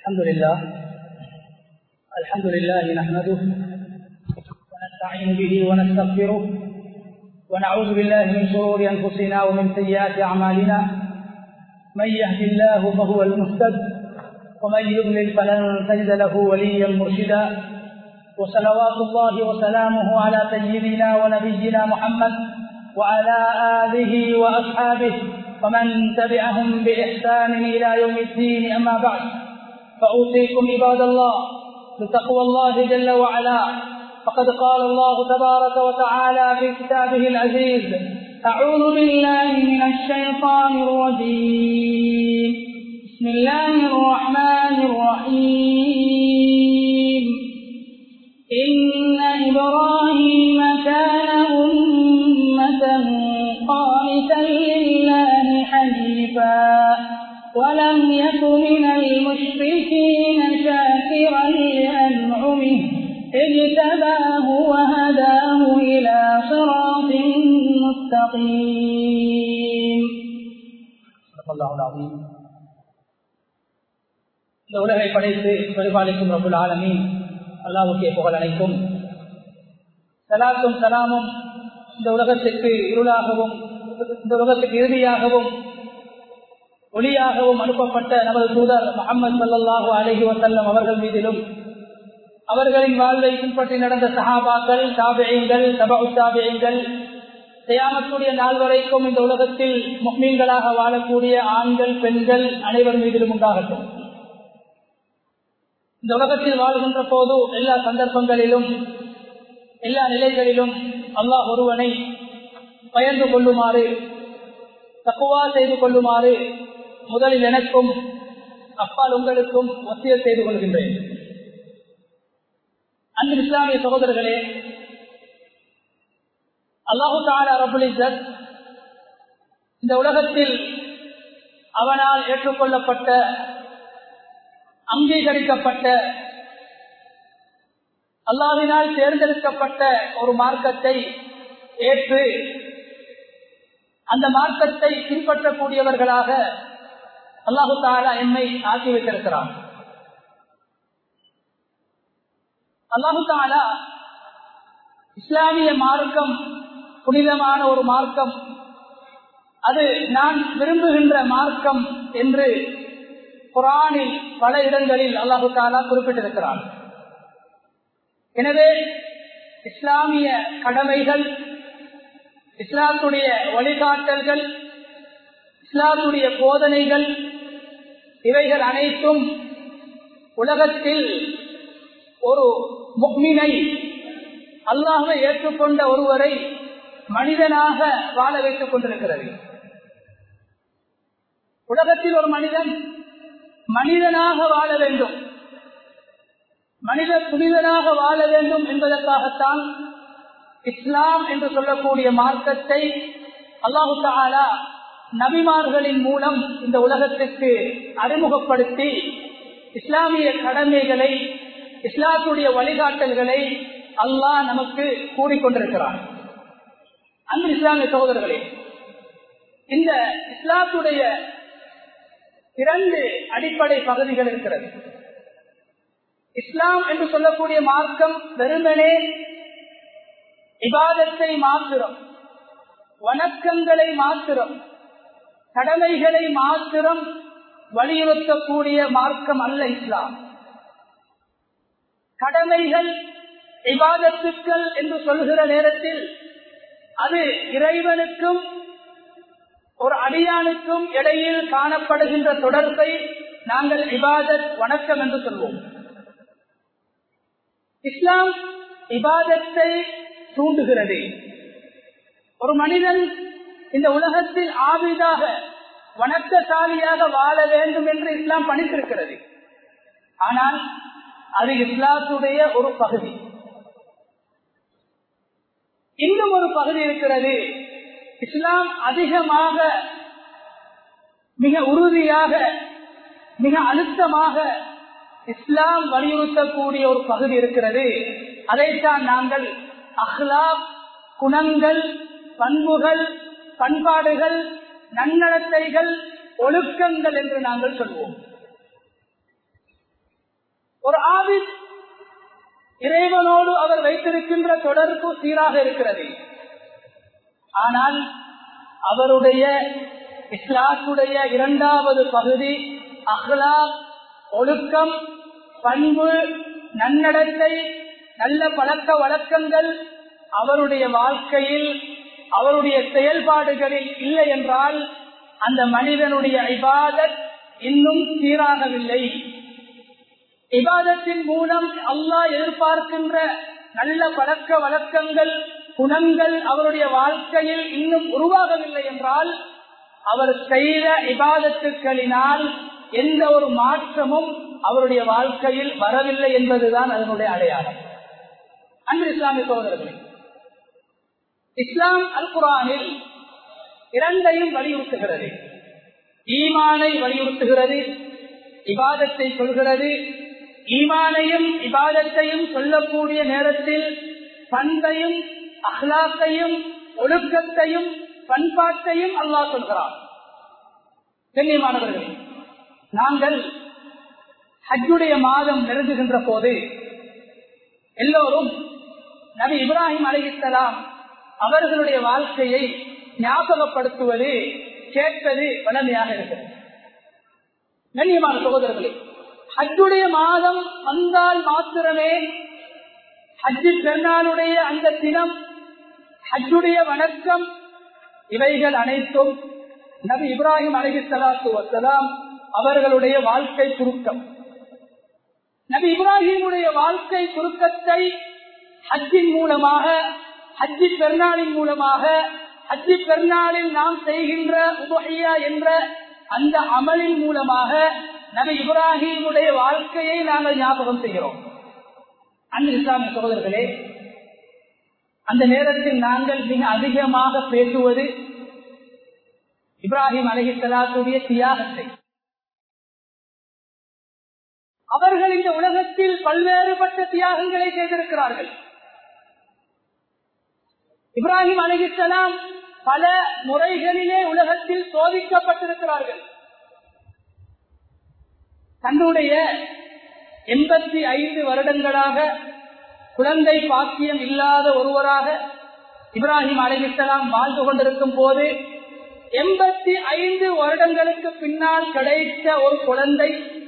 الحمد لله الحمد لله نحمده ونستعين به ونستغفره ونعوذ بالله من شرور انفسنا ومن سيئات اعمالنا من يهد الله فهو المهتد ومن يضلل فلن تجد له وليا مرشدا وصلوات الله وسلامه على سيدنا ونبينا محمد وعلى اله واصحابه ومن تبعهم باحسان الى يوم الدين اما بعد فاوصيكم عباد الله بتقوى الله جل وعلا فقد قال الله تبارك وتعالى في كتابه العزيز اعوذ بالله من الشيطان الرجيم بسم الله الرحمن الرحيم ان ابراهيم كان امه قانتا لله حنيفا ولم يك من المشركين شاكرا لأنعمه اجتباه وهداه إلى صراط مستقيم صدق الله العظيم இந்த உலகை படைத்து பரிபாலிக்கும் ரபுல் ஆலமீன் அல்லாவுக்கே புகழ் அனைக்கும் சலாத்தும் சலாமும் இந்த உலகத்திற்கு இருளாகவும் இந்த உலகத்துக்கு இறுதியாகவும் ஒளியாகவும் அனுப்பப்பட்ட நமது தூதர் முகமது சல்லாஹூ அலஹி வசல்லம் அவர்கள் மீதிலும் அவர்களின் வாழ்வை பின்பற்றி நடந்த சஹாபாக்கள் தாபியங்கள் தபு தாபியங்கள் செய்யாமக்கூடிய நாள் வரைக்கும் இந்த உலகத்தில் முக்மீன்களாக வாழக்கூடிய ஆண்கள் பெண்கள் அனைவர் மீதிலும் உண்டாகட்டும் இந்த உலகத்தில் வாழ்கின்ற போது எல்லா சந்தர்ப்பங்களிலும் எல்லா நிலைகளிலும் அல்லாஹ் ஒருவனை பயந்து கொள்ளுமாறு தக்குவா செய்து கொள்ளுமாறு முதலில் எனக்கும் அப்பால் உங்களுக்கும் ஒத்திய செய்து கொள்கின்றேன் அன்பு இஸ்லாமிய சகோதரர்களே அல்லாஹு தாலா ரபுல் இந்த உலகத்தில் அவனால் ஏற்றுக்கொள்ளப்பட்ட அங்கீகரிக்கப்பட்ட அல்லாவினால் தேர்ந்தெடுக்கப்பட்ட ஒரு மார்க்கத்தை ஏற்று அந்த மார்க்கத்தை பின்பற்றக்கூடியவர்களாக அல்லாஹு தாலா என்னை ஆக்கி வைத்திருக்கிறான் அல்லாஹு தாலா இஸ்லாமிய மார்க்கம் புனிதமான ஒரு மார்க்கம் அது நான் விரும்புகின்ற மார்க்கம் என்று குரானில் பல இடங்களில் அல்லாஹு தாலா குறிப்பிட்டிருக்கிறான் எனவே இஸ்லாமிய கடமைகள் இஸ்லாத்துடைய வழிகாட்டல்கள் இஸ்லாத்துடைய போதனைகள் இவைகள் அனைத்தும் உலகத்தில் ஒரு முக்மினை அல்லாஹை ஏற்றுக்கொண்ட ஒருவரை மனிதனாக வாழ வைத்துக் கொண்டிருக்கிறது உலகத்தில் ஒரு மனிதன் மனிதனாக வாழ வேண்டும் மனித புனிதனாக வாழ வேண்டும் என்பதற்காகத்தான் இஸ்லாம் என்று சொல்லக்கூடிய மார்க்கத்தை அல்லாஹு தாலா நபிமார்களின் மூலம் இந்த உலகத்திற்கு அறிமுகப்படுத்தி இஸ்லாமிய கடமைகளை இஸ்லாத்துடைய வழிகாட்டல்களை அல்லாஹ் நமக்கு கூறிக்கொண்டிருக்கிறார் அன்பு இஸ்லாமிய சகோதரர்களே இந்த இஸ்லாத்துடைய இரண்டு அடிப்படை பகுதிகள் இருக்கிறது இஸ்லாம் என்று சொல்லக்கூடிய மார்க்கம் வெறுமனே விவாதத்தை மாத்திரம் வணக்கங்களை மாத்திரம் கடமைகளை மாத்திரம் வலியுறுத்தக்கூடிய மார்க்கம் அல்ல இஸ்லாம் கடமைகள் விவாதத்துக்கள் என்று சொல்கிற நேரத்தில் அது இறைவனுக்கும் ஒரு அடியானுக்கும் இடையில் காணப்படுகின்ற தொடர்பை நாங்கள் இபாதத் வணக்கம் என்று சொல்வோம் இஸ்லாம் இபாதத்தை தூண்டுகிறது ஒரு மனிதன் இந்த உலகத்தில் ஆவிதாக வணக்கசாலியாக வாழ வேண்டும் என்று இஸ்லாம் பணித்திருக்கிறது ஆனால் அது இஸ்லாத்துடைய ஒரு பகுதி இன்னும் ஒரு பகுதி இருக்கிறது இஸ்லாம் அதிகமாக மிக உறுதியாக மிக அழுத்தமாக இஸ்லாம் வலியுறுத்தக்கூடிய ஒரு பகுதி இருக்கிறது அதைத்தான் நாங்கள் அஹ்லாப் குணங்கள் பண்புகள் பண்பாடுகள் நன்னடத்தைகள் ஒழுக்கங்கள் என்று நாங்கள் சொல்வோம் ஒரு ஆவித் இறைவனோடு அவர் வைத்திருக்கின்ற தொடர்பு சீராக இருக்கிறது ஆனால் அவருடைய இஸ்லாத்துடைய இரண்டாவது பகுதி அஹ்லா ஒழுக்கம் பண்பு நன்னடத்தை நல்ல பழக்க வழக்கங்கள் அவருடைய வாழ்க்கையில் அவருடைய செயல்பாடுகளில் இல்லை என்றால் அந்த மனிதனுடைய இபாதத் இன்னும் சீராகவில்லை இபாதத்தின் மூலம் அல்லாஹ் எதிர்பார்க்கின்ற நல்ல பழக்க வழக்கங்கள் குணங்கள் அவருடைய வாழ்க்கையில் இன்னும் உருவாகவில்லை என்றால் அவர் செய்த இபாதத்துக்களினால் எந்த ஒரு மாற்றமும் அவருடைய வாழ்க்கையில் வரவில்லை என்பதுதான் அதனுடைய அடையாளம் அன்பு இஸ்லாமிய சகோதரர்களே இஸ்லாம் அல் குரானில் இரண்டையும் வலியுறுத்துகிறது ஈமானை வலியுறுத்துகிறது இபாதத்தை சொல்கிறது ஈமானையும் இபாதத்தையும் சொல்லக்கூடிய நேரத்தில் பண்பையும் அஹ்லாத்தையும் ஒழுக்கத்தையும் பண்பாட்டையும் அல்லாஹ் சொல்கிறார் கண்ணியமானவர்களே நாங்கள் ஹஜ்ஜுடைய மாதம் நெருங்குகின்ற போது எல்லோரும் நபி இப்ராஹிம் அலிஸ்லாம் அவர்களுடைய வாழ்க்கையை ஞாபகப்படுத்துவது கேட்பது வளமையாக இருக்கிறது கண்ணியமான சகோதரர்களே ஹஜ்ஜுடைய மாதம் வந்தால் மாத்திரமே ஹஜ்ஜு பெருநாளுடைய அந்த தினம் ஹஜ்ஜுடைய வணக்கம் இவைகள் அனைத்தும் நபி இப்ராஹிம் அலஹி சலாத்து வசலாம் அவர்களுடைய வாழ்க்கை சுருக்கம் நபி இப்ராஹிமுடைய வாழ்க்கை சுருக்கத்தை ஹஜ்ஜின் மூலமாக ஹஜ்ஜி பெருநாளின் மூலமாக ஹஜ்ஜி பெருநாளில் நாம் செய்கின்ற உபகையா என்ற அந்த அமலின் மூலமாக நபி இப்ராஹிமுடைய வாழ்க்கையை நாங்கள் ஞாபகம் செய்கிறோம் அந்த இஸ்லாமிய சகோதரர்களே அந்த நேரத்தில் நாங்கள் மிக அதிகமாக பேசுவது இப்ராஹிம் அலஹி சலாத்துடைய தியாகத்தை அவர்கள் இந்த உலகத்தில் பல்வேறுபட்ட தியாகங்களை செய்திருக்கிறார்கள் இப்ராஹிம் அலிஹலாம் பல முறைகளிலே உலகத்தில் சோதிக்கப்பட்டிருக்கிறார்கள் தன்னுடைய எண்பத்தி ஐந்து வருடங்களாக குழந்தை பாக்கியம் இல்லாத ஒருவராக இப்ராஹிம் அலிஹலாம் வாழ்ந்து கொண்டிருக்கும் போது எண்பத்தி ஐந்து வருடங்களுக்கு பின்னால் கிடைத்த ஒரு குழந்தை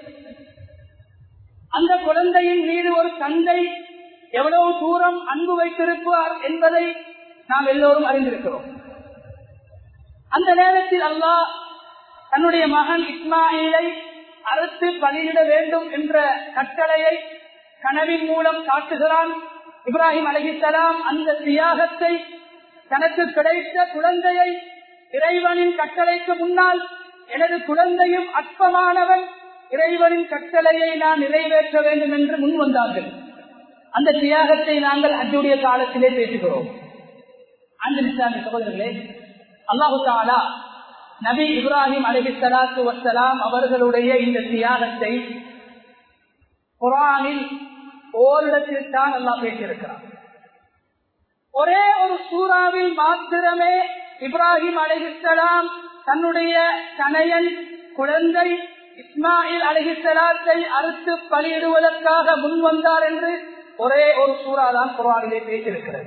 அந்த குழந்தையின் மீது ஒரு தந்தை எவ்வளவு தூரம் அன்பு வைத்திருப்பார் என்பதை நாம் எல்லோரும் அறிந்திருக்கிறோம் அந்த நேரத்தில் அல்லாஹ் தன்னுடைய மகன் இஸ்மாயிலை அறுத்து பலியிட வேண்டும் என்ற கட்டளையை கனவின் மூலம் காட்டுகிறான் இப்ராஹிம் அலஹிசலாம் அந்த தியாகத்தை தனக்கு கிடைத்த குழந்தையை இறைவனின் கட்டளைக்கு முன்னால் எனது குழந்தையும் அற்பமானவன் இறைவனின் கட்டளையை நான் நிறைவேற்ற வேண்டும் என்று முன் வந்தார்கள் அந்த தியாகத்தை நாங்கள் அஜுடைய காலத்திலே பேசுகிறோம் அந்த இஸ்லாமிய சகோதரர்களே அல்லாஹு தாலா நபி இப்ராஹிம் அலஹி சலாத்து வசலாம் அவர்களுடைய இந்த தியாகத்தை குரானில் ஓரிடத்தில் தான் அல்லா பேசியிருக்கிறார் ஒரே ஒரு சூறாவில் மாத்திரமே இப்ராஹிம் அலிஹிஸ்லாம் தன்னுடைய தனையன் குழந்தை இஸ்மாயில் அலிஹிஸ்லாத்தை அறுத்து பலியிடுவதற்காக முன் வந்தார் என்று ஒரே ஒரு சூறா தான் குரானிலே பேசியிருக்கிறது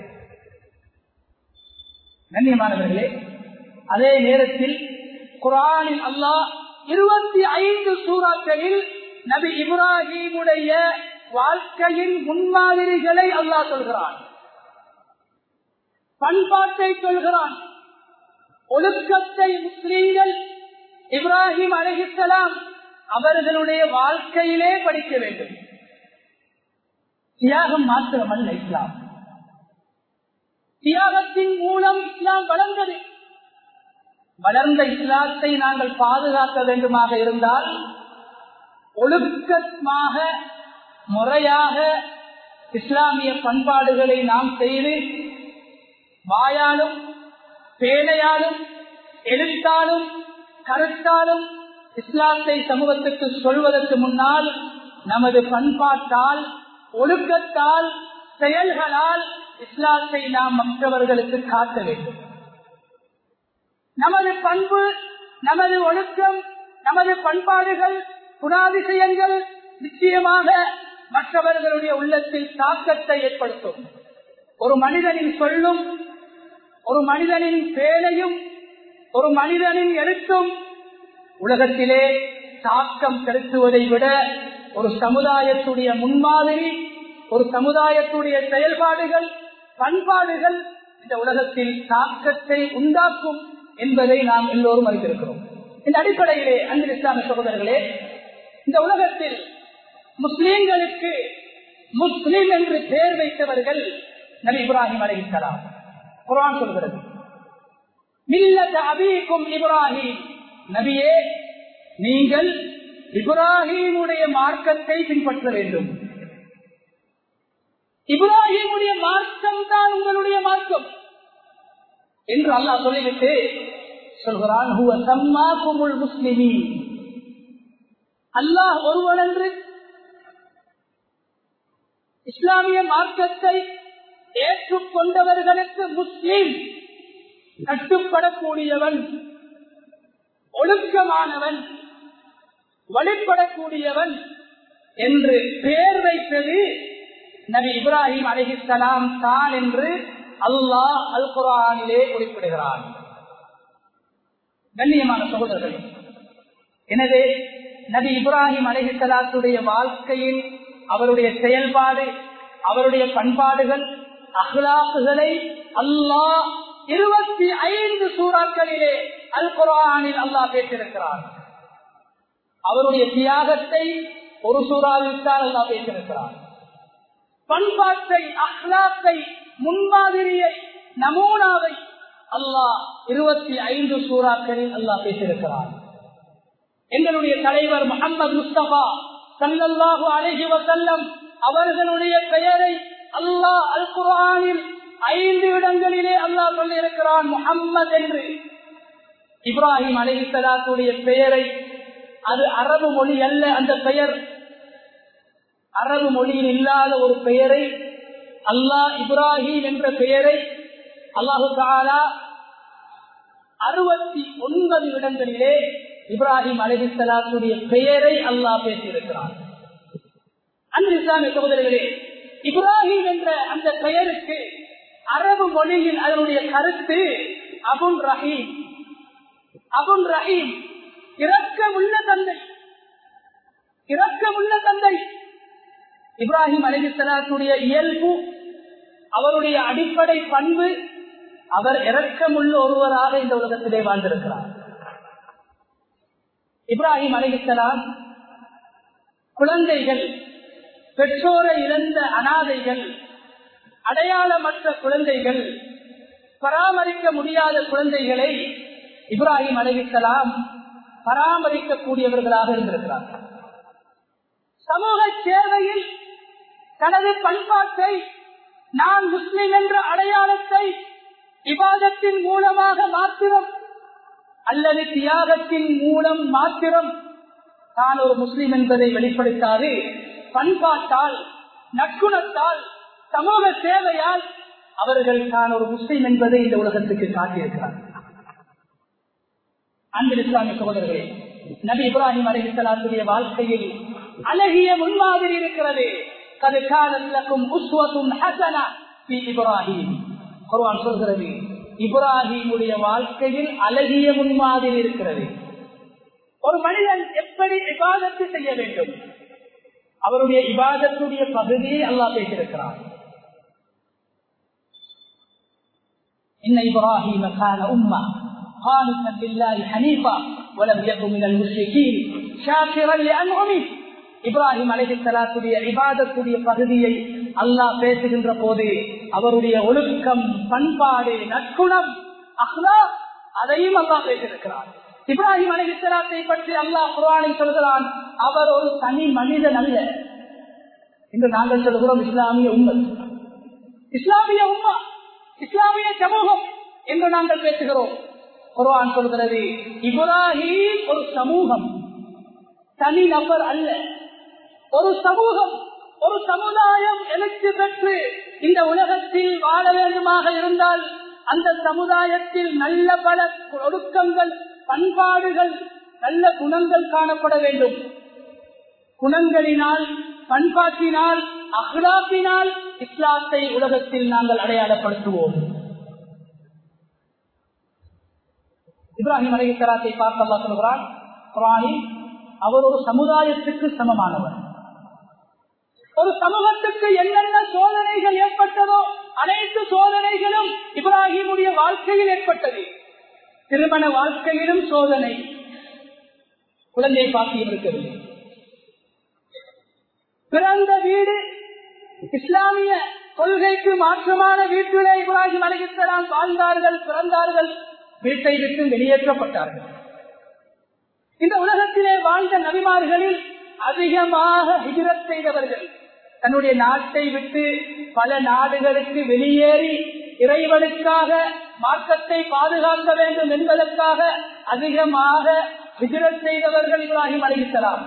கண்ணியமானவர்களே அதே நேரத்தில் குரானில் அல்லாஹ் இருபத்தி ஐந்து சூறாக்களில் நபி இப்ராஹிமுடைய வாழ்க்கையின் முன்மாதிரிகளை அல்லாஹ் சொல்கிறான் பண்பாட்டை சொல்கிறான் ஒழுக்கத்தை முஸ்லீம்கள் இப்ராஹிம் அலிஹலாம் அவர்களுடைய வாழ்க்கையிலே படிக்க வேண்டும் தியாகம் மாத்திரமல்ல இஸ்லாம் தியாகத்தின் மூலம் இஸ்லாம் வளர்ந்தது வளர்ந்த இஸ்லாத்தை நாங்கள் பாதுகாக்க வேண்டுமாக இருந்தால் ஒழுக்கமாக முறையாக இஸ்லாமிய பண்பாடுகளை நாம் செய்து வாயாலும் பேனையாலும் எழுத்தாலும் கருத்தாலும் இஸ்லாத்தை சமூகத்துக்கு சொல்வதற்கு முன்னால் நமது பண்பாட்டால் ஒழுக்கத்தால் செயல்களால் இஸ்லாத்தை நாம் மற்றவர்களுக்கு காட்ட வேண்டும் நமது பண்பு நமது ஒழுக்கம் நமது பண்பாடுகள் குணாதிசயங்கள் நிச்சயமாக மற்றவர்களுடைய உள்ளத்தில் தாக்கத்தை ஏற்படுத்தும் ஒரு மனிதனின் சொல்லும் ஒரு மனிதனின் பேழையும் ஒரு மனிதனின் எழுத்தும் உலகத்திலே தாக்கம் செலுத்துவதை விட ஒரு சமுதாயத்துடைய முன்மாதிரி ஒரு சமுதாயத்துடைய செயல்பாடுகள் பண்பாடுகள் இந்த உலகத்தில் தாக்கத்தை உண்டாக்கும் என்பதை நாம் எல்லோரும் அறிந்திருக்கிறோம் இந்த அடிப்படையிலே அன்பு இஸ்லாமிய சகோதரர்களே இந்த உலகத்தில் முஸ்லீம்களுக்கு முஸ்லீம் என்று பெயர் வைத்தவர்கள் நபி இப்ராஹிம் அலைஹிஸ்ஸலாம் குர்ஆன் சொல்கிறது மில்லத் அபீக்கும் இப்ராஹிம் நபியே நீங்கள் இப்ராஹிமுடைய மார்க்கத்தை பின்பற்ற வேண்டும் இப்ராஹிமுடைய மார்க்கம் தான் உங்களுடைய மார்க்கம் என்று அல்லாஹ் சொல்லிவிட்டு சொல்கிறான் "ஹுவ சம்மாக்குமுல் முஸ்லிமீன்." அல்லாஹ் ஒருவன் என்று இஸ்லாமிய மார்க்கத்தை ஏற்றுக்கொண்டவர்களுக்கு முஸ்லிம் கட்டுப்படக்கூடியவன் ஒழுக்கமானவன் வழிபடக்கூடியவன் என்று பெயர் வைத்தது நபி இப்ராஹிம் அலிஹிஸ்லாம் தான் என்று அல்லாஹ் அல் குரானிலே குறிப்பிடுகிறான் கண்ணியமான சகோதரர்களே எனவே நபி இப்ராஹிம் அலிஹிஸ்லாத்துடைய வாழ்க்கையின் அவருடைய செயல்பாடு அவருடைய பண்பாடுகள் அஹ்லாக்குகளை அல்லாஹ் இருபத்தி ஐந்து சூறாக்களிலே அல் குரானில் அல்லாஹ் பேசியிருக்கிறார் அவருடைய தியாகத்தை ஒரு சூறாவில் தான் அல்லாஹ் பேசியிருக்கிறார் பண்பாட்டை அஹ்லாக்கை முன்மாதிரியை நமூனாவை அல்லாஹ் இருபத்தி ஐந்து சூறாக்களில் அல்லாஹ் பேசியிருக்கிறார் எங்களுடைய தலைவர் முகமது முஸ்தபா சல்லல்லாஹு அலைஹி வசல்லம் அவர்களுடைய பெயரை அல்லாஹ் அல் குரானில் ஐந்து இடங்களிலே அல்லாஹ் சொல்லியிருக்கிறான் முகம்மது என்று இப்ராஹிம் அலிஹலாத்துடைய பெயரை அது அரபு மொழி அல்ல அந்த பெயர் அரபு மொழியில் இல்லாத ஒரு பெயரை அல்லாஹ் இப்ராஹிம் என்ற பெயரை அல்லாஹு தாலா அறுபத்தி ஒன்பது இடங்களிலே இப்ராஹிம் அலிஹலாத்துடைய பெயரை அல்லாஹ் பேசியிருக்கிறான் அன்பு இஸ்லாமிய சகோதரர்களே இப்ராஹிம் என்ற அந்த பெயருக்கு அரபு மொழியில் அதனுடைய கருத்து அபுல் ரஹீம் அபுல் ரஹீம் இரக்கமுள்ள தந்தை இரக்கமுள்ள தந்தை இப்ராஹிம் அலிசலாத்துடைய இயல்பு அவருடைய அடிப்படை பண்பு அவர் இரக்கமுள்ள ஒருவராக இந்த உலகத்திலே வாழ்ந்திருக்கிறார் இப்ராஹிம் அலிசலாம் குழந்தைகள் பெற்றோரை இழந்த அனாதைகள் அடையாளமற்ற குழந்தைகள் பராமரிக்க முடியாத குழந்தைகளை இப்ராஹிம் அலிசலாம் பராமரிக்கக்கூடியவர்களாக இருந்திருக்கிறார் சமூக சேவையில் தனது பண்பாட்டை நான் முஸ்லிம் என்ற அடையாளத்தை விவாதத்தின் மூலமாக மாத்திரம் அல்லது தியாகத்தின் மூலம் மாத்திரம் தான் ஒரு முஸ்லிம் என்பதை வெளிப்படுத்தாது பண்பாட்டால் நற்குணத்தால் சமூக சேவையால் அவர்கள் தான் ஒரு முஸ்லிம் என்பதை இந்த உலகத்துக்கு காட்டியிருக்கிறார் அன்பு இஸ்லாமிய சகோதரர்களே நபி இப்ராஹிம் அலிஹலாத்துடைய வாழ்க்கையில் அழகிய முன்மாதிரி இருக்கிறது கது காலக்கும் உஸ்வத்தும் ஹசனா இப்ராஹிம் குர்ஆன் சொல்கிறது இப்ராஹிமுடைய வாழ்க்கையில் அழகிய முன்மாதிரி இருக்கிறது ஒரு மனிதன் எப்படி இபாதத்து செய்ய வேண்டும் அவருடைய இபாதத்துடைய பகுதியை அல்லாஹ் பேசியிருக்கிறார் இன்ன இப்ராஹிம் கான உம்மா قانتا لله حنيفا ولم يكن من المشركين شاكرا لانعمه இப்ராஹிம் அலைஹிஸ்ஸலாத்துடைய இபாதத்துடைய பகுதியை அல்லாஹ் பேசுகின்ற போது அவருடைய ஒழுக்கம் பண்பாடு நற்குணம் அஹ்லா அதையும் அல்லாஹ் பேசியிருக்கிறார் இப்ராஹிம் அலைஹிஸ்ஸலாத்தை பற்றி அல்லாஹ் குர்ஆனில் சொல்கிறான் அவர் ஒரு தனி மனிதன் அல்ல என்று நாங்கள் சொல்கிறோம் இஸ்லாமிய உண்மை இஸ்லாமிய உம்மா இஸ்லாமிய சமூகம் என்று நாங்கள் பேசுகிறோம் குர்ஆன் சொல்கிறது இப்ராஹிம் ஒரு சமூகம் தனி நபர் அல்ல ஒரு சமூகம் ஒரு சமுதாயம் எழுச்சி பெற்று இந்த உலகத்தில் வாழ வேண்டுமாக இருந்தால் அந்த சமுதாயத்தில் நல்ல பல ஒழுக்கங்கள் பண்பாடுகள் நல்ல குணங்கள் காணப்பட வேண்டும் குணங்களினால் பண்பாட்டினால் அஹ்லாப்பினால் இஸ்லாத்தை உலகத்தில் நாங்கள் அடையாளப்படுத்துவோம் இப்ராஹிம் அலைஹிஸ்ஸலாத்தை பார்த்து அல்லாஹ் சொல்கிறான் குரானில் அவர் ஒரு சமுதாயத்துக்கு சமமானவர் ஒரு சமூகத்துக்கு என்னென்ன சோதனைகள் ஏற்பட்டதோ அனைத்து சோதனைகளும் இப்ராஹிமுடைய வாழ்க்கையில் ஏற்பட்டது திருமண வாழ்க்கையிலும் சோதனை குழந்தை பாக்கியம் இருக்கவில்லை பிறந்த வீடு இஸ்லாமிய கொள்கைக்கு மாற்றமான வீட்டிலே இப்ராஹிம் அலிகலாம் வாழ்ந்தார்கள் பிறந்தார்கள் வீட்டை விட்டு வெளியேற்றப்பட்டார்கள் இந்த உலகத்திலே வாழ்ந்த நபிமார்களில் அதிகமாக ஹிஜரத் செய்தவர்கள் தன்னுடைய நாட்டை விட்டு பல நாடுகளுக்கு வெளியேறி இறைவனுக்காக மார்க்கத்தை பாதுகாக்க வேண்டும் என்பதற்காக அதிகமாக ஹிஜரத் செய்தவர்கள் இப்ராஹிம் அலிசலாம்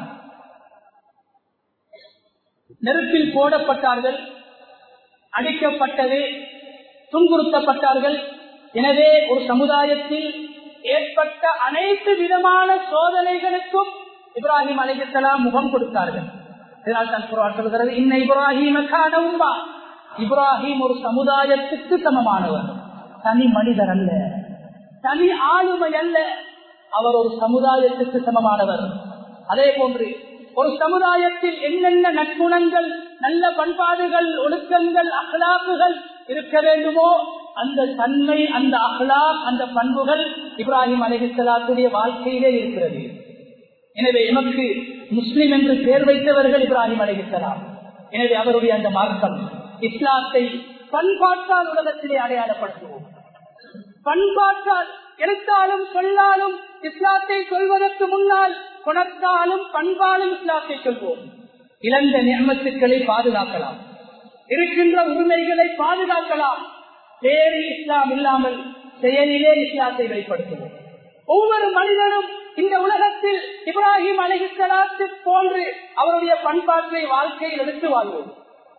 நெருப்பில் போடப்பட்டார்கள் அடிக்கப்பட்டது துன்புறுத்தப்பட்டார்கள் எனவே ஒரு சமுதாயத்தில் ஏற்பட்ட அனைத்து விதமான சோதனைகளுக்கும் இப்ராஹிம் அலிகலாம் முகம் கொடுத்தார்கள் இதனால் தான் குரான் சொல்கிறது இன்ன இப்ராஹிம் இப்ராஹிம் ஒரு சமுதாயத்துக்கு சமமானவர் தனி மனிதர் அல்ல தனி ஆளுமை அல்ல அவர் ஒரு சமுதாயத்துக்கு சமமானவர் அதே போன்று ஒரு சமுதாயத்தில் என்னென்ன நற்குணங்கள் நல்ல பண்பாடுகள் ஒழுக்கங்கள் அகலாக்குகள் இருக்க வேண்டுமோ அந்த தன்மை அந்த அகலாக் அந்த பண்புகள் இப்ராஹிம் அலிஹலாத்துடைய வாழ்க்கையிலே இருக்கிறது எனவே எமக்கு முஸ்லிம் என்று பெயர் வைத்தவர்கள் இப்ராஹிம் அலிஹலாம் எனவே அவருடைய அந்த மார்க்கம் இஸ்லாத்தை பண்பாட்டால் உலகத்திலே அடையாளப்படுத்துவோம் பண்பாட்டால் எழுத்தாலும் சொல்லாலும் இஸ்லாத்தை சொல்வதற்கு முன்னால் குணத்தாலும் பண்பாலும் இஸ்லாத்தை சொல்வோம் இழந்த நியமத்துக்களை பாதுகாக்கலாம் இருக்கின்ற உரிமைகளை பாதுகாக்கலாம் வேறு இஸ்லாம் இல்லாமல் செயலிலே இஸ்லாத்தை வெளிப்படுத்துவோம் ஒவ்வொரு மனிதனும் இந்த உலகத்தில் இப்ராஹிம் அலிஹலாத்து போன்று அவருடைய பண்பாட்டை வாழ்க்கையில் எடுத்து வாழ்வோம்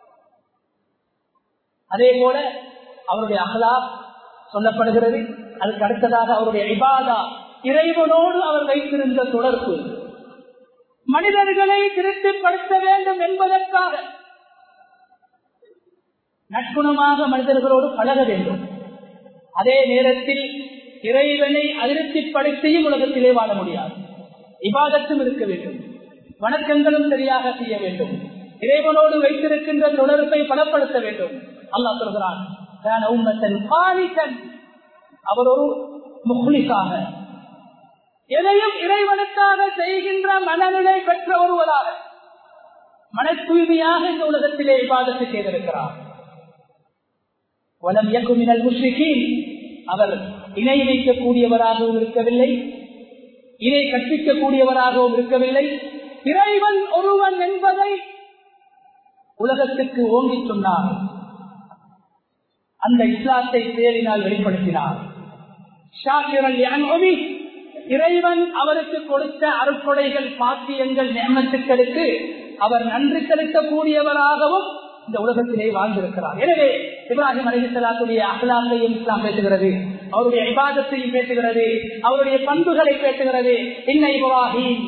அதே போல அவருடைய அகலா சொல்லப்படுகிறது அதுக்கு அடுத்ததாக அவருடைய இபாதா இறைவனோடு அவர் வைத்திருந்த தொடர்பு மனிதர்களை திருப்திப்படுத்த வேண்டும் என்பதற்காக நட்குணமாக மனிதர்களோடு பழக வேண்டும் அதே நேரத்தில் இறைவனை அதிருப்திப்படுத்தியும் உலகத்திலே வாழ முடியாது இபாதத்தும் இருக்க வேண்டும் வணக்கங்களும் சரியாக செய்ய வேண்டும் இறைவனோடு வைத்திருக்கின்ற தொடர்பை பலப்படுத்த வேண்டும் அல்லாஹ் சொல்கிறான் அவர் ஒரு முக்லிக்காக எதையும் இறைவனுக்காக செய்கின்ற மனநிலை பெற்ற ஒருவராக மன தூய்மையாக இந்த உலகத்திலே விவாதத்தை செய்திருக்கிறார் வலம் இயக்குமினல் முஸ்லிகின் அவர் இணை வைக்கக்கூடியவராகவும் இருக்கவில்லை இணை கற்பிக்கக்கூடியவராகவும் இருக்கவில்லை இறைவன் ஒருவன் என்பதை உலகத்துக்கு ஓங்கி சொன்னார் அந்த இஸ்லாத்தை தேடினால் வெளிப்படுத்தினார் இறைவன் அவருக்கு கொடுத்த அருட்கொடைகள் பாக்கியங்கள் நியமத்துக்களுக்கு அவர் நன்றி செலுத்தக்கூடியவராகவும் இந்த உலகத்திலே வாழ்ந்திருக்கிறார் எனவே இப்ராஹிம் அலிசலாத்துடைய அகலாத்தையும் இஸ்லாம் பேசுகிறது அவருடைய விவாதத்தையும் பேசுகிறது அவருடைய பண்புகளை பேசுகிறது என்ன இப்ராஹிம்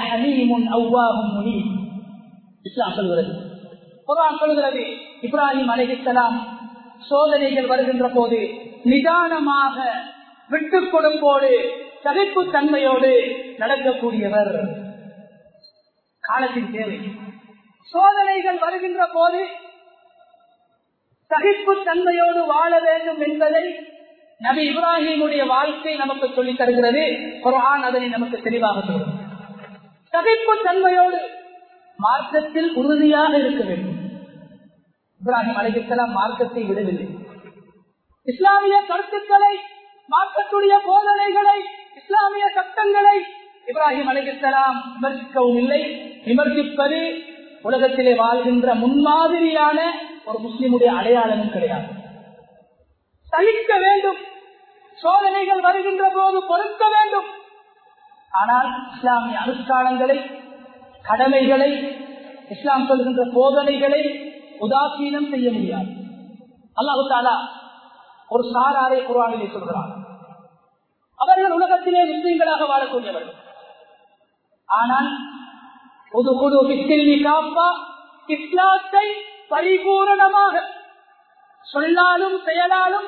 இஸ்லாம் சொல்கிறது குரான் சொல்கிறது இப்ராஹிம் அலிஹலாம் சோதனைகள் வருகின்ற போது நிதானமாக விட்டுக் கொடுப்போடு சகிப்பு தன்மையோடு நடக்கக்கூடியவர் காலத்தின் தேவை சோதனைகள் வருகின்ற போது சகிப்பு தன்மையோடு வாழ வேண்டும் என்பதை நபி இப்ராஹிமுடைய வாழ்க்கை நமக்கு சொல்லித் தருகிறது குரான் அதனை நமக்கு தெளிவாக சொல்லும் சகிப்பு தன்மையோடு மார்க்கத்தில் உறுதியாக இருக்க வேண்டும் இப்ராஹிம் அலைக்கலாம் மார்க்கத்தை விடவில்லை இஸ்லாமிய கருத்துக்களை மார்க்கத்துடைய போதனைகளை இஸ்லாமிய சட்டங்களை இப்ராஹிம் அலைக்கலாம் விமர்சிக்கவும் இல்லை விமர்சிப்பது உலகத்திலே வாழ்கின்ற முன்மாதிரியான ஒரு முஸ்லிமுடைய அடையாளமும் கிடையாது சகிக்க வேண்டும் சோதனைகள் வருகின்ற போது பொறுக்க வேண்டும் ஆனால் இஸ்லாமிய அனுஷ்டானங்களை கடமைகளை இஸ்லாம் சொல்கின்ற போதனைகளை உதாசீனம் செய்ய முடியாது அல்லாஹு தாலா ஒரு சாராரை குரானிலே சொல்கிறார் அவர்கள் உலகத்திலே முஸ்லீம்களாக வாழக்கூடியவர்கள் ஆனால் பொது குழு பித்தில்வி காப்பா இஸ்லாத்தை பரிபூரணமாக சொல்லாலும் செயலாலும்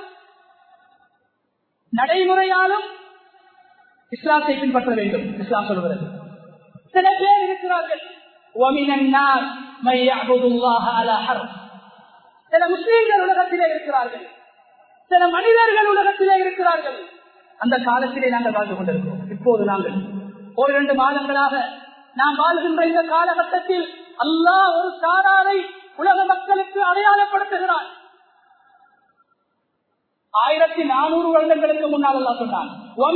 நடைமுறையாலும் இஸ்லாத்தை பின்பற்ற வேண்டும் இஸ்லாம் சொல்கிறது சில பேர் இருக்கிறார்கள் சில முஸ்லீம்கள் உலகத்திலே இருக்கிறார்கள் சில மனிதர்கள் உலகத்திலே இருக்கிறார்கள் அந்த காலத்திலே நாங்கள் வாழ்ந்து கொண்டிருக்கிறோம் இப்போது நாங்கள் ஒரு இரண்டு மாதங்களாக நாம் வாழ்கின்ற இந்த காலகட்டத்தில் அல்லாஹ் ஒரு சாராரை உலக மக்களுக்கு அடையாளப்படுத்துகிறார் ஆயிரத்தி நானூறு வருடங்களுக்கு முன்னால் அல்லா சொன்னான்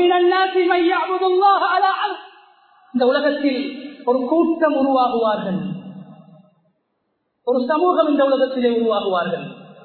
இந்த உலகத்தில் ஒரு கூட்டம் உருவாகுவார்கள் ஒரு சமூகம் இந்த உலகத்திலே உருவாகுவார்கள்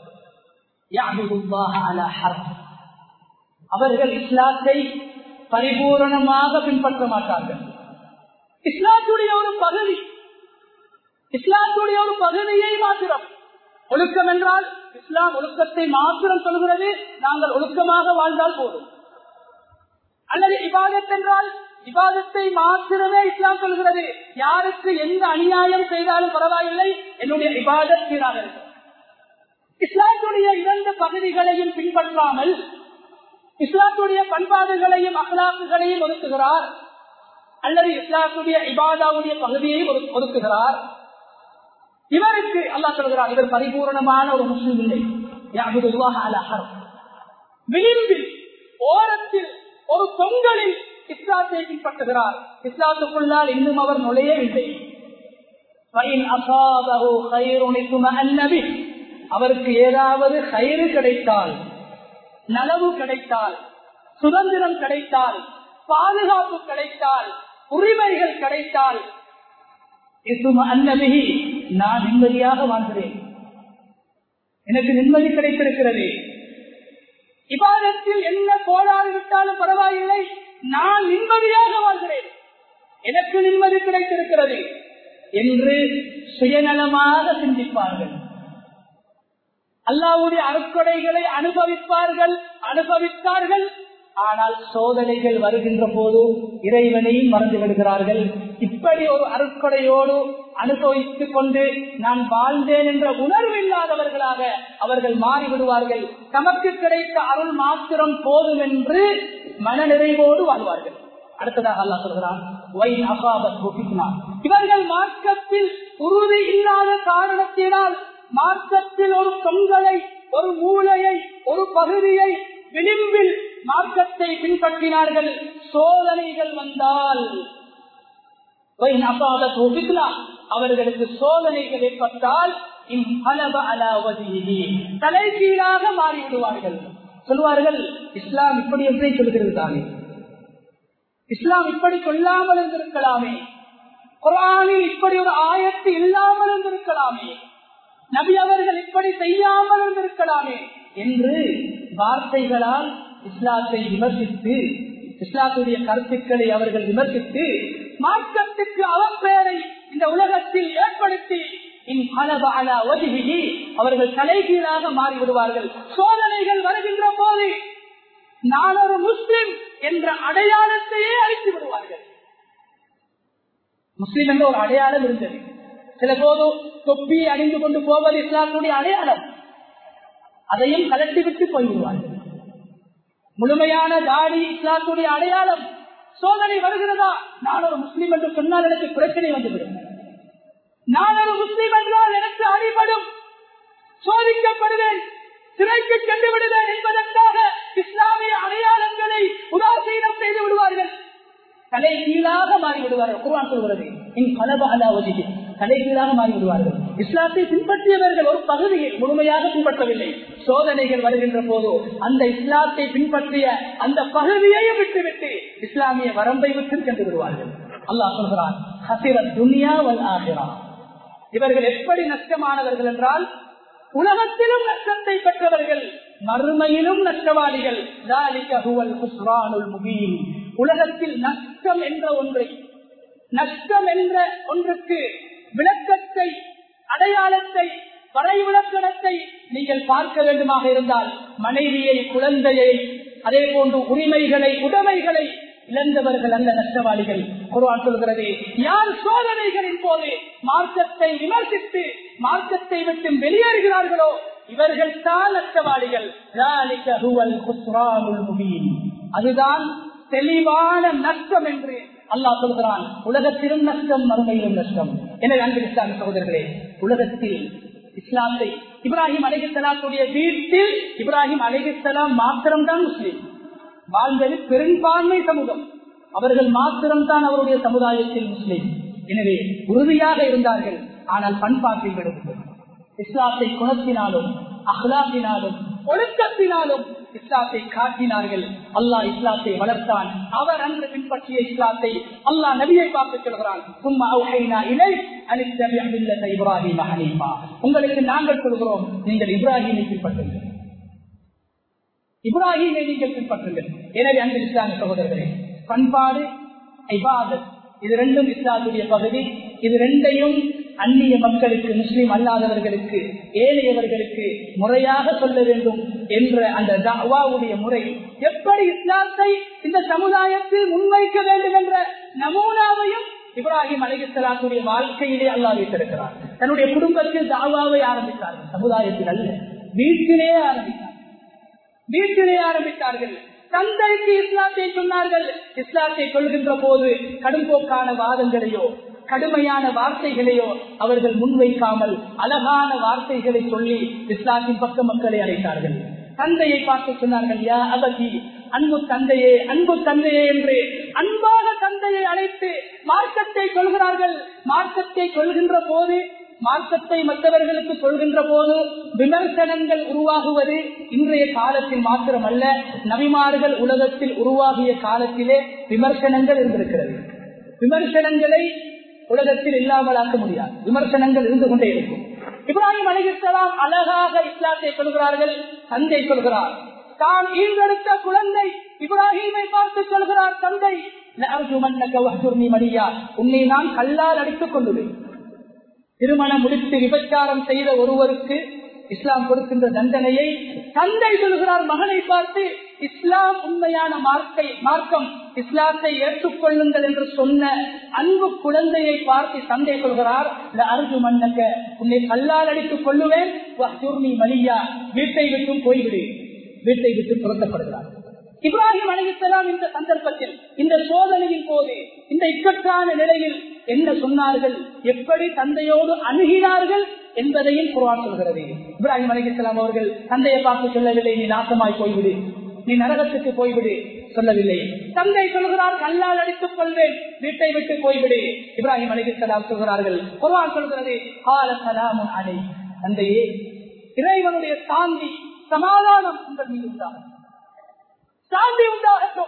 அவர்கள் இஸ்லாத்தை பரிபூரணமாக பின்பற்ற மாட்டார்கள் இஸ்லாத்துடைய ஒரு பகுதி இஸ்லாத்துடைய ஒரு பகுதியை மாத்திரம் ஒழுக்கம் என்றால் இஸ்லாம் ஒழுக்கத்தை மாத்திரம் சொல்கிறது நாங்கள் ஒழுக்கமாக வாழ்ந்தால் போதும் அல்லது இபாதத் என்றால் இபாதத்தை மாத்திரமே இஸ்லாம் சொல்கிறது யாருக்கு எந்த அநியாயம் செய்தாலும் பரவாயில்லை என்னுடைய இபாதத் சீராக இருக்கும் இஸ்லாத்துடைய இரண்டு பகுதிகளையும் பின்பற்றாமல் இஸ்லாத்துடைய பண்பாடுகளையும் அகலாக்குகளையும் ஒதுக்குகிறார் அல்லது இஸ்லாத்துடைய இபாதாவுடைய பகுதியை ஒதுக்குகிறார் இவருக்கு அல்லா சொல்கிறார் இவர் பரிபூர்ணமான ஒரு முஸ்லிம் இல்லை விளிம்பில் ஓரத்தில் ஒரு தொங்கலில் இஸ்லாத்தை பின்பற்றுகிறார் இஸ்லாத்துக்குள்ளால் இன்னும் அவர் நுழையவில்லை அவருக்கு ஏதாவது கயிறு கிடைத்தால் நலவு கிடைத்தால் சுதந்திரம் கிடைத்தால் பாதுகாப்பு கிடைத்தால் உரிமைகள் கிடைத்தால் அன்னபிகி நான் நிம்மதியாக வாழ்கிறேன் எனக்கு நிம்மதி கிடைத்திருக்கிறது இபாதத்தில் என்ன கோளாறு விட்டாலும் பரவாயில்லை நான் நிம்மதியாக வாழ்கிறேன் எனக்கு நிம்மதி கிடைத்திருக்கிறது என்று சுயநலமாக சிந்திப்பார்கள் அல்லாவுடைய அறுக்கொடைகளை அனுபவிப்பார்கள் அனுபவித்தார்கள் ஆனால் சோதனைகள் வருகின்ற போது இறைவனையும் மறந்து விடுகிறார்கள் இப்படி ஒரு அருட்கொடையோடு அனுபவித்துக் கொண்டு நான் வாழ்ந்தேன் என்ற உணர்வு இல்லாதவர்களாக அவர்கள் மாறிவிடுவார்கள் தமக்கு கிடைத்த அருள் மாத்திரம் போதும் என்று மனநிறைவோடு வாழ்வார்கள் அடுத்ததாக அல்லா சொல்கிறான் இவர்கள் மார்க்கத்தில் உறுதி இல்லாத காரணத்தினால் மார்க்கத்தில் ஒரு தொங்கலை ஒரு மூளையை ஒரு பகுதியை விளிம்பில் மார்க்கத்தை பின்பற்றினார்கள் சோதனைகள் வந்தால் அவர்களுக்கு சோதனைகள் ஏற்பட்டால் தலைகீழாக மாறிவிடுவார்கள் சொல்வார்கள் இஸ்லாம் இப்படி என்றே சொல்கிறது தானே இஸ்லாம் இப்படி சொல்லாமல் இருந்திருக்கலாமே குரானில் இப்படி ஒரு ஆயத்து இல்லாமல் இருந்திருக்கலாமே நபி அவர்கள் இப்படி செய்யாமல் இருந்திருக்கலாமே என்று வார்த்தைகளால் இஸ்லாத்தை விமர்சித்து இஸ்லாத்துடைய கருத்துக்களை அவர்கள் விமர்சித்து மார்க்கத்துக்கு அவப்பெயரை இந்த உலகத்தில் ஏற்படுத்தி அவர்கள் தலைகீழாக மாறிவிடுவார்கள் சோதனைகள் வருகின்ற போது நான் ஒரு முஸ்லிம் என்ற அடையாளத்தையே அழித்து விடுவார்கள் முஸ்லிம் என்ற ஒரு அடையாளம் இருந்தது சில போது தொப்பி அணிந்து கொண்டு போவது இஸ்லாத்துடைய அடையாளம் அதையும் கலட்டிவிட்டு போய்விடுவார்கள் முழுமையான தாடி இஸ்லாத்துடைய அடையாளம் சோதனை வருகிறதா நான் ஒரு முஸ்லீம் என்று சொன்னால் எனக்கு பிரச்சனை வந்துவிடும் நான் ஒரு முஸ்லீம் என்றால் எனக்கு அடிபடும் சோதிக்கப்படுவேன் சிறைக்கு சென்று விடுவேன் என்பதற்காக இஸ்லாமிய அடையாளங்களை உதாசீனம் செய்து விடுவார்கள் தலை கீழாக மாறிவிடுவார்கள் குர்வான் சொல்கிறது இன் கலப அலாவதி தலை கீழாக மாறிவிடுவார்கள் இஸ்லாத்தை பின்பற்றியவர்கள் ஒரு பகுதியை முழுமையாக பின்பற்றவில்லை சோதனைகள் வருகின்ற போது அந்த இஸ்லாத்தை பின்பற்றிய அந்த பகுதியையும் விட்டுவிட்டு இஸ்லாமிய வரம்பை விட்டு சென்று விடுவார்கள் அல்லாஹ் சொல்கிறான் ஹசிர துனியா வல் ஆகிறா இவர்கள் எப்படி நஷ்டமானவர்கள் என்றால் உலகத்திலும் நஷ்டத்தை பெற்றவர்கள் மறுமையிலும் நஷ்டவாதிகள் உலகத்தில் நஷ்டம் என்ற ஒன்றை நஷ்டம் என்ற ஒன்றுக்கு விளக்கத்தை அடையாளத்தை வரைவிலக்கணத்தை நீங்கள் பார்க்க வேண்டுமாக இருந்தால் மனைவியை குழந்தையை அதே போன்று உரிமைகளை உடைமைகளை இழந்தவர்கள் அல்ல நஷ்டவாளிகள் குருவான் சொல்கிறது யார் சோதனைகளின் போது மார்க்கத்தை விமர்சித்து மார்க்கத்தை விட்டு வெளியேறுகிறார்களோ இவர்கள் தான் நஷ்டவாளிகள் அதுதான் தெளிவான நஷ்டம் என்று அல்லாஹ் சொல்கிறான் உலகத்திலும் நஷ்டம் மறுமையிலும் நஷ்டம் எனவே அன்பு இஸ்லாம் சகோதரர்களே உலகத்தில் இஸ்லாத்தை இப்ராஹிம் அலிகலாத்துடைய வீட்டில் இப்ராஹிம் அலிகலாம் மாத்திரம்தான் முஸ்லீம் வாழ்ந்தது பெரும்பான்மை சமூகம் அவர்கள் மாத்திரம்தான் அவருடைய சமுதாயத்தில் முஸ்லீம் எனவே உறுதியாக இருந்தார்கள் ஆனால் பண்பாட்டில் விடுவது இஸ்லாத்தை குணத்தினாலும் அஹ்லாத்தினாலும் ஒழுக்கத்தினாலும் இஸ்லாத்தை காட்டினார்கள் அல்லாஹ் இஸ்லாத்தை வளர்த்தான் அவர் அன்று பின்பற்றிய இஸ்லாத்தை அல்லாஹ் நபியை பார்த்து சொல்கிறான் சும்மா இலை இப்ராஹிம் ஹனீஃபா உங்களுக்கு நாங்கள் சொல்கிறோம் நீங்கள் இப்ராஹிமை பின்பற்றுங்கள் இப்ராஹிமை நீங்கள் பின்பற்றுங்கள் எனவே அன்பு இஸ்லாமிய சகோதரர்களே பண்பாடு ஐபாதத் இது ரெண்டும் இஸ்லாத்துடைய பகுதி இது ரெண்டையும் அந்நிய மக்களுக்கு முஸ்லீம் அல்லாதவர்களுக்கு ஏழையவர்களுக்கு முறையாக சொல்ல வேண்டும் என்ற அந்த தவாவுடைய முறை எப்படி இஸ்லாத்தை இந்த சமுதாயத்தில் முன்வைக்க வேண்டும் என்ற நமூனாவையும் இப்ராஹிம் அலிகலாத்துடைய வாழ்க்கையிலே அல்லா வைத்திருக்கிறார் தன்னுடைய குடும்பத்தில் தாவாவை ஆரம்பித்தார்கள் சமுதாயத்தில் அல்ல வீட்டிலே ஆரம்பித்தார் வீட்டிலே ஆரம்பித்தார்கள் தந்தைக்கு இஸ்லாத்தை சொன்னார்கள் இஸ்லாத்தை கொள்கின்ற போது கடும்போக்கான வாதங்களையோ கடுமையான வார்த்தைகளையோ அவர்கள் முன்வைக்காமல் அழகான வார்த்தைகளை சொல்லி இஸ்லாத்தின் பக்க மக்களை அழைத்தார்கள் தந்தையை பார்த்து சொன்னார்கள் யா அவதி அன்பு தந்தையே அன்பு தந்தையே என்று அன்பான தந்தையை அழைத்து மார்க்கத்தை கொள்கிறார்கள் மார்க்கத்தை கொள்கின்ற போது மார்க்கத்தை மற்றவர்களுக்கு சொல்கின்ற போது விமர்சனங்கள் உருவாகுவது இன்றைய காலத்தில் மாத்திரமல்ல நபிமார்கள் உலகத்தில் உருவாகிய காலத்திலே விமர்சனங்கள் இருந்திருக்கிறது விமர்சனங்களை உலகத்தில் இல்லாமலாக்க முடியாது விமர்சனங்கள் இருந்து கொண்டே இருக்கும் இப்ராஹிம் அலிகலாம் அழகாக இஸ்லாத்தை சொல்கிறார்கள் தந்தை சொல்கிறார் தான் ஈர்ந்தெடுத்த குழந்தை இப்ராஹிமை பார்த்து சொல்கிறார் தந்தை மடியா உன்னை நான் கல்லால் அடித்துக் கொள்ளுவேன் திருமணம் முடித்து விபச்சாரம் செய்த ஒருவருக்கு இஸ்லாம் கொடுக்கின்ற தண்டனையை தந்தை சொல்கிறார் மகனை பார்த்து இஸ்லாம் உண்மையான மார்க்கை மார்க்கம் இஸ்லாத்தை ஏற்றுக்கொள்ளுங்கள் என்று சொன்ன அன்பு குழந்தையை பார்த்து தந்தை சொல்கிறார் அருஜு மன்னக்க உன்னை கல்லால் அடித்துக் கொள்ளுவேன் மலியா வீட்டை விட்டும் போய்விடு வீட்டை விட்டு துரத்தப்படுகிறார் இப்ராஹிம் அலிசலாம் இந்த சந்தர்ப்பத்தில் இந்த சோதனையின் போது இந்த இக்கட்டான நிலையில் என்ன சொன்னார்கள் எப்படி தந்தையோடு அணுகினார்கள் என்பதையும் குரான் சொல்கிறது இப்ராஹிம் அலிசலாம் அவர்கள் தந்தையை பார்த்து சொல்லவில்லை நீ நாசமாய் போய்விடு நீ நரகத்துக்கு போய்விடு சொல்லவில்லை தந்தை சொல்கிறார் கல்லால் அடித்துக் கொள்வேன் வீட்டை விட்டு போய்விடு இப்ராஹிம் அலிசலாம் சொல்கிறார்கள் குரான் சொல்கிறது அலை தந்தையே இறைவனுடைய சாந்தி சமாதானம் உங்கள் மீது உண்டாகும் சாந்தி உண்டாகட்டும்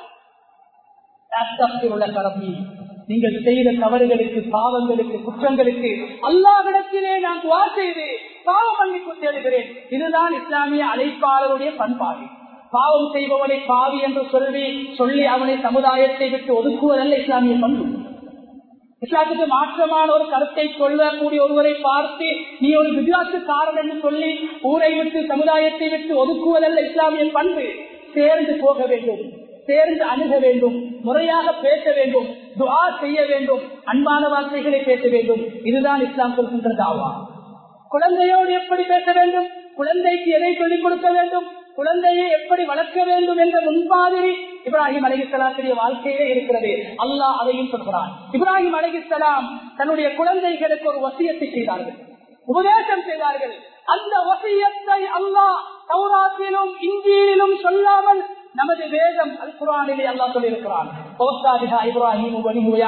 நீங்கள் செய்த தவறுகளுக்கு பாவங்களுக்கு குற்றங்களுக்கு அல்லாவிடத்திலே நான் துவா செய்து பாவம் மன்னிப்பு தேடுகிறேன் இதுதான் இஸ்லாமிய அழைப்பாளருடைய பண்பாடு பாவம் செய்பவனை பாவி என்று சொல்லி சொல்லி அவனை சமுதாயத்தை விட்டு ஒதுக்குவதல்ல இஸ்லாமிய பண்பு இஸ்லாத்துக்கு மாற்றமான ஒரு கருத்தை கொள்ளக்கூடிய ஒருவரை பார்த்து நீ ஒரு விதியாசுக்காரன் என்று சொல்லி ஊரை விட்டு சமுதாயத்தை விட்டு ஒதுக்குவதல்ல இஸ்லாமிய பண்பு சேர்ந்து போக வேண்டும் சேர்ந்து அணுக வேண்டும் முறையாக பேச வேண்டும் துவா செய்ய வேண்டும் அன்பான வார்த்தைகளை பேச வேண்டும் இதுதான் இஸ்லாம் சொல்கின்ற தாவா குழந்தையோடு எப்படி பேச வேண்டும் குழந்தைக்கு எதை சொல்லிக் கொடுக்க வேண்டும் குழந்தையை எப்படி வளர்க்க வேண்டும் என்ற முன்மாதிரி இப்ராஹிம் அலிகலாத்துடைய வாழ்க்கையிலே இருக்கிறது அல்லாஹ் அதையும் சொல்கிறான் இப்ராஹிம் அலிகலாம் தன்னுடைய குழந்தைகளுக்கு ஒரு வசியத்தை செய்தார்கள் உபதேசம் செய்தார்கள் அந்த வசியத்தை அல்லாஹ் சௌராத்திலும் இந்தியிலும் சொல்லாமல் நமது வேதம் அல் குரானிலே அல்லாஹ் சொல்லியிருக்கிறான் இப்ராஹிம்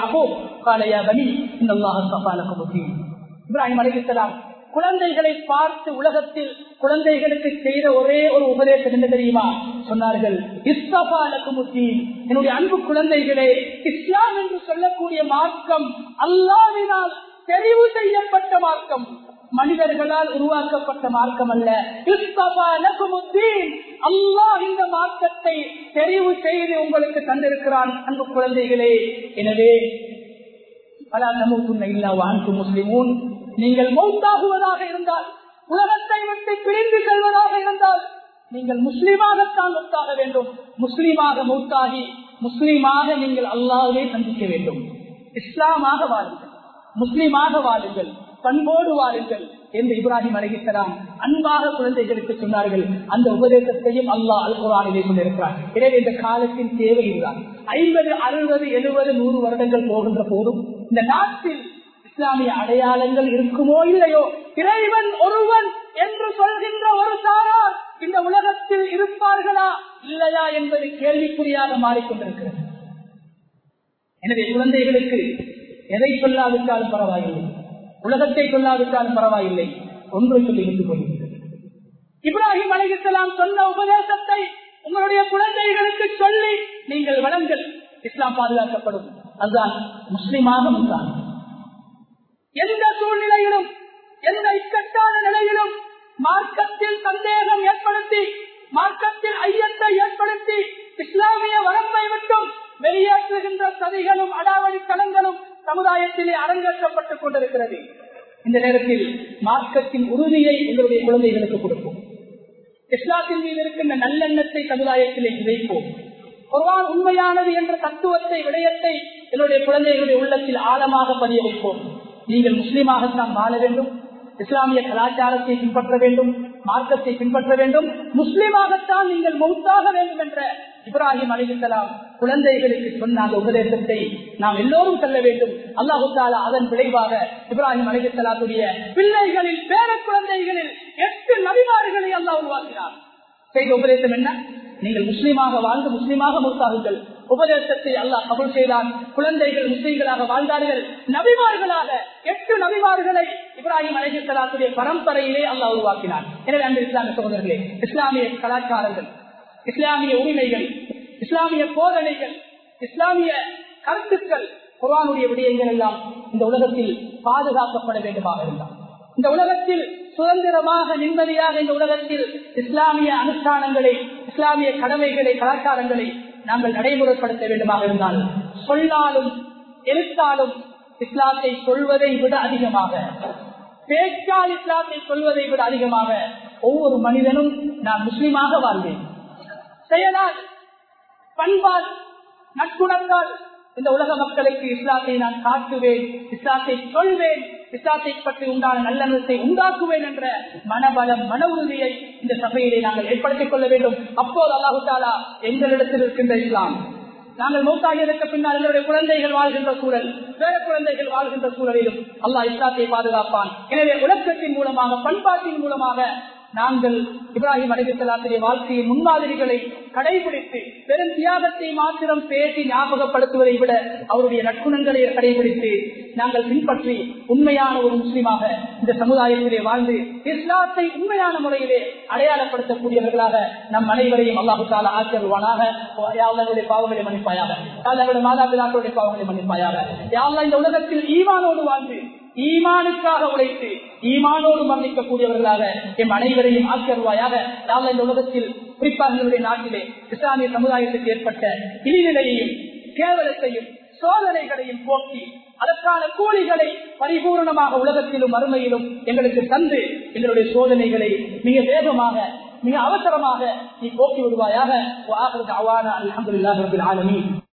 இப்ராஹிம் அலிகலாம் குழந்தைகளை பார்த்து உலகத்தில் குழந்தைகளுக்கு செய்த ஒரே ஒரு உபதேசம் என்ன தெரியுமா சொன்னார்கள் இஸ்தபா லக்குமுத்தீன் என்னுடைய அன்பு குழந்தைகளே இஸ்லாம் என்று சொல்லக்கூடிய மார்க்கம் அல்லாவினால் தெரிவு செய்யப்பட்ட மார்க்கம் மனிதர்களால் உருவாக்கப்பட்ட மார்க்கம் அல்ல அல்லாஹ் இந்த மார்க்கத்தை தெரிவு செய்து உங்களுக்கு தந்திருக்கிறான் அன்பு குழந்தைகளே எனவே பல நமக்கு இல்லா வாழ்க்கை முஸ்லிமூன் நீங்கள் மௌத்தாகுவதாக இருந்தால் உலகத்தை விட்டு பிரிந்து செல்வதாக இருந்தால் நீங்கள் முஸ்லீமாகத்தான் மௌத்தாக வேண்டும் முஸ்லீமாக மௌத்தாகி முஸ்லீமாக நீங்கள் அல்லாவே சந்திக்க வேண்டும் இஸ்லாமாக வாழுங்கள் முஸ்லீமாக வாழுங்கள் பண்போடு வாழுங்கள் என்று இப்ராஹிம் அலிகிஸ்லாம் அன்பாக குழந்தைகளுக்கு சொன்னார்கள் அந்த உபதேசத்தையும் அல்லாஹ் அல் குரானிலே கொண்டிருக்கிறார் எனவே இந்த காலத்தின் தேவை இதுதான் ஐம்பது அறுபது எழுபது நூறு வருடங்கள் போகின்ற போதும் இந்த நாட்டில் இஸ்லாமிய அடையாளங்கள் இருக்குமோ இல்லையோ இறைவன் ஒருவன் என்று சொல்கின்ற ஒரு சாரார் இந்த உலகத்தில் இருப்பார்களா இல்லையா என்பது கேள்விக்குறியாக மாறிக்கொண்டிருக்கிறது எனவே குழந்தைகளுக்கு எதை சொல்லாவிட்டாலும் பரவாயில்லை உலகத்தை சொல்லாவிட்டாலும் பரவாயில்லை ஒன்றை சொல்லி வைத்துக் கொள்கிறது இப்ராஹிம் அலிகலாம் சொன்ன உபதேசத்தை உங்களுடைய குழந்தைகளுக்கு சொல்லி நீங்கள் வளங்கள் இஸ்லாம் பாதுகாக்கப்படும் அதுதான் முஸ்லிமாக முன்தான் எந்த சூழ்நிலையிலும் எந்த இக்கட்டான நிலையிலும் மார்க்கத்தில் சந்தேகம் ஏற்படுத்தி மார்க்கத்தில் ஐயத்தை ஏற்படுத்தி இஸ்லாமிய வரம்பை விட்டும் வெளியேற்றுகின்ற சதிகளும் அடாவடி தளங்களும் சமுதாயத்திலே அரங்கேற்றப்பட்டுக் கொண்டிருக்கிறது இந்த நேரத்தில் மார்க்கத்தின் உறுதியை எங்களுடைய குழந்தைகளுக்கு கொடுப்போம் இஸ்லாத்தின் மீது இருக்கின்ற நல்லெண்ணத்தை சமுதாயத்திலே விதைப்போம் குர்ஆன் உண்மையானது என்ற தத்துவத்தை விடயத்தை என்னுடைய குழந்தைகளுடைய உள்ளத்தில் ஆழமாக பதிய வைப்போம் நீங்கள் முஸ்லீமாகத்தான் வாழ வேண்டும் இஸ்லாமிய கலாச்சாரத்தை பின்பற்ற வேண்டும் மார்க்கத்தை பின்பற்ற வேண்டும் முஸ்லீமாகத்தான் நீங்கள் மௌத்தாக வேண்டும் என்ற இப்ராஹிம் அலிகலாம் குழந்தைகளுக்கு சொன்ன அந்த உபதேசத்தை நாம் எல்லோரும் செல்ல வேண்டும் அல்லாஹு தாலா அதன் விளைவாக இப்ராஹிம் அலிகலாத்துடைய பிள்ளைகளில் பேர குழந்தைகளில் எட்டு நபிமாறுகளை அல்லாஹ் உருவாக்கினார் செய்த உபதேசம் என்ன நீங்கள் முஸ்லீமாக வாழ்ந்து முஸ்லீமாக மூத்தாகுங்கள் உபதேசத்தை அல்லாஹ் கபுல் செய்தான் குழந்தைகள் முஸ்லீம்களாக வாழ்ந்தார்கள் நபிமார்களாக எட்டு நபிமார்களை இப்ராஹிம் அலிசலாத்துடைய பரம்பரையிலே அல்லாஹ் உருவாக்கினார் எனவே அந்த இஸ்லாமிய சகோதரர்களே இஸ்லாமிய கலாச்சாரங்கள் இஸ்லாமிய உரிமைகள் இஸ்லாமிய போதனைகள் இஸ்லாமிய கருத்துக்கள் குரானுடைய விடயங்கள் எல்லாம் இந்த உலகத்தில் பாதுகாக்கப்பட வேண்டுமாக இருந்தார் இந்த உலகத்தில் சுதந்திரமாக நிம்மதியாக இந்த உலகத்தில் இஸ்லாமிய அனுஷ்டானங்களை இஸ்லாமிய கடமைகளை கலாச்சாரங்களை நாங்கள் நடைமுறைப்படுத்த வேண்டுமாக இருந்தால் சொல்லாலும் எழுத்தாலும் இஸ்லாத்தை சொல்வதை விட அதிகமாக பேச்சால் இஸ்லாத்தை சொல்வதை விட அதிகமாக ஒவ்வொரு மனிதனும் நான் முஸ்லீமாக வாழ்வேன் செயலால் பண்பால் நட்புணர்ந்தால் இந்த உலக மக்களுக்கு இஸ்லாத்தை நான் காட்டுவேன் இஸ்லாத்தை சொல்வேன் இஸ்லாத்தை பற்றி உண்டான நல்லெண்ணத்தை உண்டாக்குவேன் என்ற மனபலம் மன உறுதியை இந்த சபையிலே நாங்கள் ஏற்படுத்திக் கொள்ள வேண்டும் அப்போது அல்லாஹு தாலா எங்களிடத்தில் இருக்கின்ற இஸ்லாம் நாங்கள் மௌத்தாகியதற்கு பின்னால் எங்களுடைய குழந்தைகள் வாழ்கின்ற சூழல் வேற குழந்தைகள் வாழ்கின்ற சூழலிலும் அல்லாஹ் இஸ்லாத்தை பாதுகாப்பான் எனவே உலகத்தின் மூலமாக பண்பாட்டின் மூலமாக நாங்கள் இப்ராஹிம் அலிகலாத்துடைய வாழ்க்கையின் முன்மாதிரிகளை கடைபிடித்து பெரும் தியாகத்தை மாத்திரம் பேசி ஞாபகப்படுத்துவதை விட அவருடைய நற்குணங்களை கடைபிடித்து நாங்கள் பின்பற்றி உண்மையான ஒரு முஸ்லீமாக இந்த சமுதாயத்திலே வாழ்ந்து இஸ்லாத்தை உண்மையான முறையிலே அடையாளப்படுத்தக்கூடியவர்களாக நம் அனைவரையும் அல்லாஹு தாலா ஆச்சருவானாக யாவர்களுடைய பாவங்களை மன்னிப்பாயாக யாவர்களுடைய மாதா பிதாக்களுடைய பாவங்களை மன்னிப்பாயாக யாவலா இந்த உலகத்தில் ஈவானோடு வாழ்ந்து ஈமானுக்காக உழைத்து ஈமானோடு மரணிக்கக்கூடியவர்களாக எம் அனைவரையும் ஆக்கியருவாயாக நாங்கள் இந்த உலகத்தில் குறிப்பாக எங்களுடைய நாட்டிலே இஸ்லாமிய சமுதாயத்துக்கு ஏற்பட்ட இழிநிலையையும் கேவலத்தையும் சோதனைகளையும் போக்கி அதற்கான கூலிகளை பரிபூர்ணமாக உலகத்திலும் அருமையிலும் எங்களுக்கு தந்து எங்களுடைய சோதனைகளை மிக வேகமாக மிக அவசரமாக நீ போக்கி விடுவாயாக அலமதுல்லாஹ் ஆலமீன்